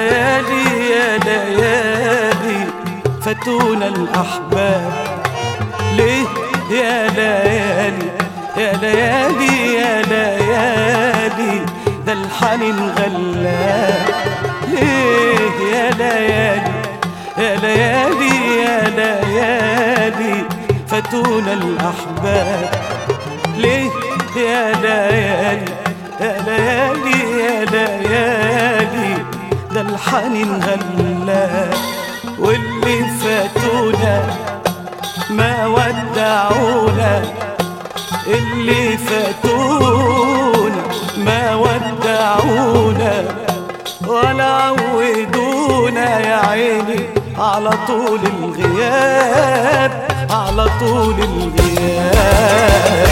ليالي يا ليالي فاتونا الأحباب ليه يا ليالي يا ليالي يا ليالي ده الحنين غلاب ليه يا ليالي يا ليالي يا ليالي فاتونا الأحباب ليه يا ليالي يا ليالي يا ليالي ده الحنين غلاب واللي فاتونا ما ودعونا اللي فاتونا ما ودعونا ولا عودونا يا عيني على طول الغياب على طول الغياب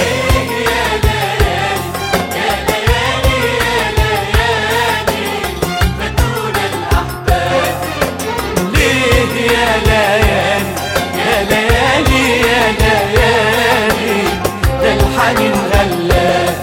ليه يا ليالي يا ليالي يا ليالي ده الحنين غلاب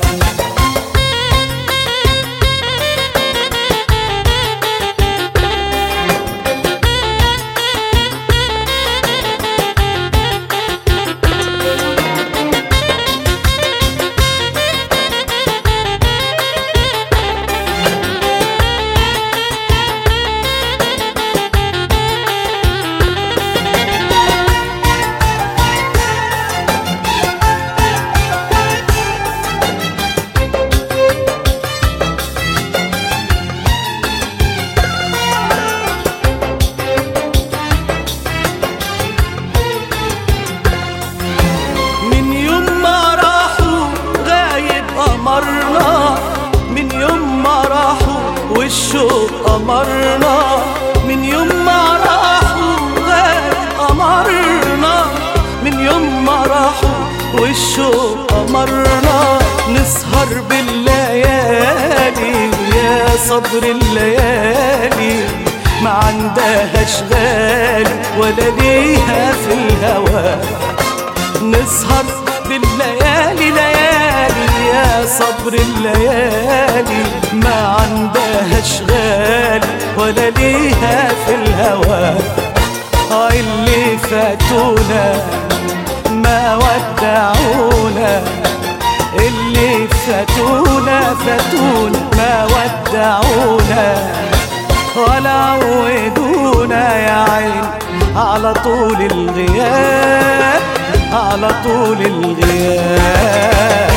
من يوم ما راحوا غايب قمرنا من يوم ما راحوا والشوق قمرنا من يوم ما راحوا غايب قمرنا من يوم ما راحوا والشوق قمرنا نسهر بالليالي يا صبر الليالي ما عندهاش غالي ولا ليها في الهوى نسهر بالليالي ليالي يا صبر الليالي ما عندهاش غالي ولا ليها في الهوى آه اللي فاتونا ما ودعونا اللي فاتونا فاتونا ما ودعونا ولا عودونا يا عين على طول الغياب على طول الغياب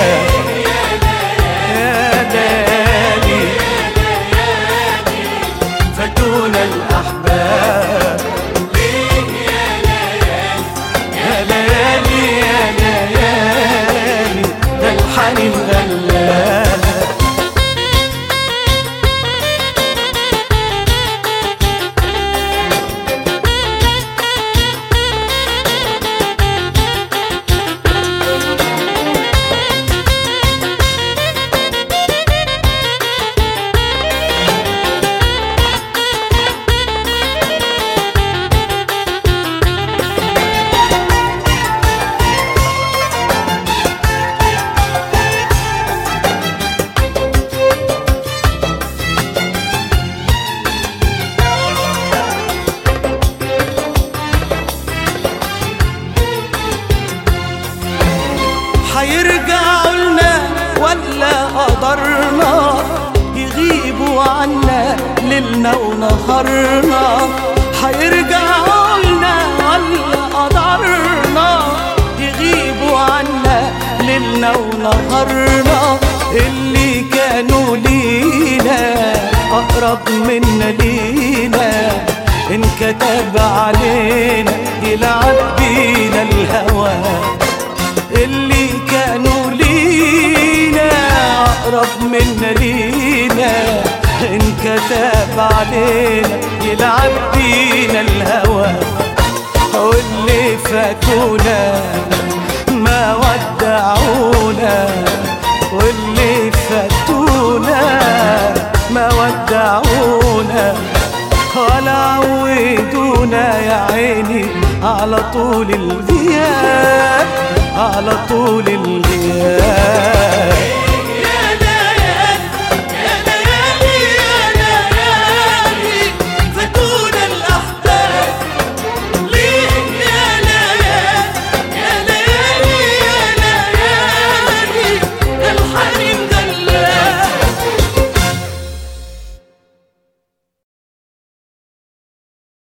يا ليالي فاتونا الأحباب يا ليالي يا ليالي ده الحنين غلاب حيرجعوا لنا ولا قدرنا يغيبوا عنا ليلنا ونهارنا حيرجعوا لنا ولا قدرنا يغيبوا عنا ليلنا ونهارنا اللي كانوا لينا أقرب منا لينا انكتب علينا يلعب بينا الهوى اللي كانوا لينا أقرب منا لينا انكتب علينا يلعب بينا الهوى واللي فاتونا ما ودعونا واللي فاتونا ما ودعونا ولا عودونا يا عيني على طول الغياب على طول الغياب